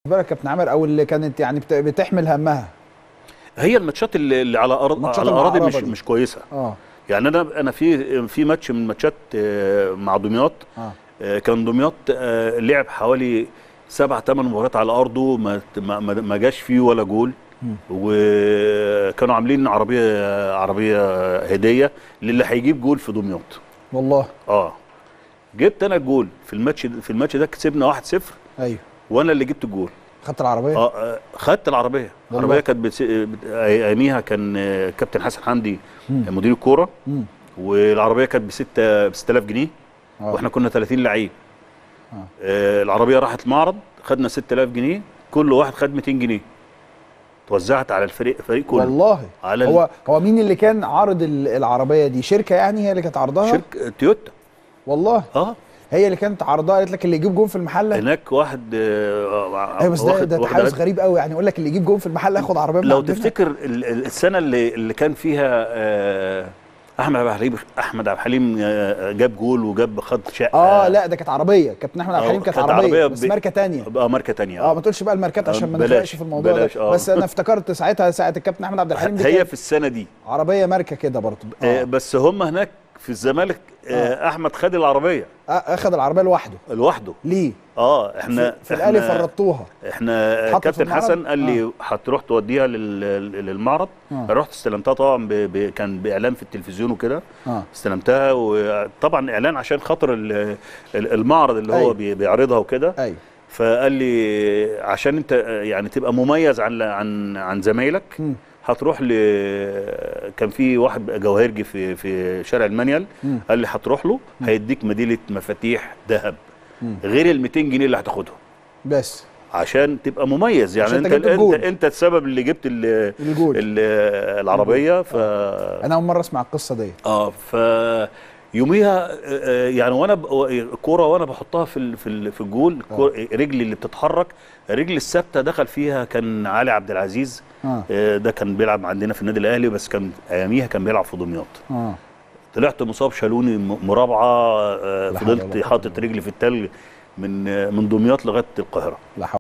بالك كابتن عامر او اللي كانت يعني بت- بتحمل همها هي الماتشات اللي, اللي على ارض الماتشات على اراضي المعربة مش دي. مش كويسه اه يعني انا انا في في ماتش من ماتشات آه، مع دمياط اه آه، كان دمياط آه، لعب حوالي سبع ثمان مباريات على ارضه ما ما- ما ما جاش فيه ولا جول مم. وكانوا عاملين عربيه عربيه هديه للي هيجيب جول في دمياط والله اه جبت انا الجول في الماتش في الماتش ده كسبنا 1-0 ايوه وانا اللي جبت الجول خدت العربيه اه آه، خدت العربيه والله. العربيه كانت بتس... بت- اياميها كان آه، كابتن حسن حمدي مم. مدير الكوره مم. والعربيه كانت ب 6 ب 6000 جنيه آه. واحنا كنا 30 لعيب آه. آه العربيه راحت معرض خدنا 6000 جنيه كل واحد خد 200 جنيه توزعت على الفريق الفريق كله والله على هو هو مين اللي كان عارض ال- العربيه دي شركه يعني هي اللي كانت عارضاها شركه تويوتا والله اه هي اللي كانت عارضاها قالت لك اللي يجيب جون في المحله هناك واحد آه ايوه بس ده واخد- ده واخد تحيز عربية. غريب قوي يعني يقول لك اللي يجيب جون في المحله ياخد عربيه من لو عندنا. تفتكر ال- ال- السنه اللي اللي كان فيها آه احمد عبد الحليم احمد عبد الحليم آه، جاب جول وجاب خد شقه اه لا ده كانت عربيه كابتن احمد عبد آه، الحليم كانت كانت عربيه عربية بس ب- ماركه تانية بقى ماركه تانية اه ما تقولش بقى الماركات عشان ما بلاش، نتفرقش في الموضوع بلاش، ده آه. بس انا افتكرت ساعتها ساعه الكابتن احمد عبد الحليم دي هي كانت في السنه دي عربيه ماركه كده برضه آه. اه بس هم هناك في الزمالك آه احمد خد العربيه آه، اخد العربيه لوحده لوحده ليه اه احنا في, في الاهلي إحنا- فرطوها احنا اتحطت في كابتن المعرض؟ حسن قال لي هتروح توديها لل- للمعرض آه. رحت استلمتها طبعا ب... ب... كان باعلان في التلفزيون وكده اه استلمتها وطبعا اعلان عشان خاطر ال- ال- المعرض اللي هو أيوة. بي- بيعرضها وكده ايوه فقال لي عشان انت يعني تبقى مميز عن عن عن زمايلك مم. هتروح ل كان في واحد جوهرجي في في شارع المانيال مم. قال لي هتروح له هيديك مدينه مفاتيح ذهب مم. غير ال 200 جنيه اللي هتاخدهم بس عشان تبقى مميز يعني عشان انت أنت جبت انت الجول. انت السبب اللي جبت ال الجول ال العربيه ف انا اول مره اسمع القصه دي اه ف يوميها آه، آه، يعني وانا ب- الكوره وانا بحطها في ال- في ال- في الجول الكرة- رجلي اللي بتتحرك رجلي الثابته دخل فيها كان علي عبد العزيز اه آه، ده كان بيلعب عندنا في النادي الاهلي بس كان اياميها كان بيلعب في دمياط اه طلعت مصاب شالوني م- مرابعه آه، لا حول ولا فضلت قوة حاطط إلا رجلي في التلج من آه، من دمياط لغايه القاهره لا حول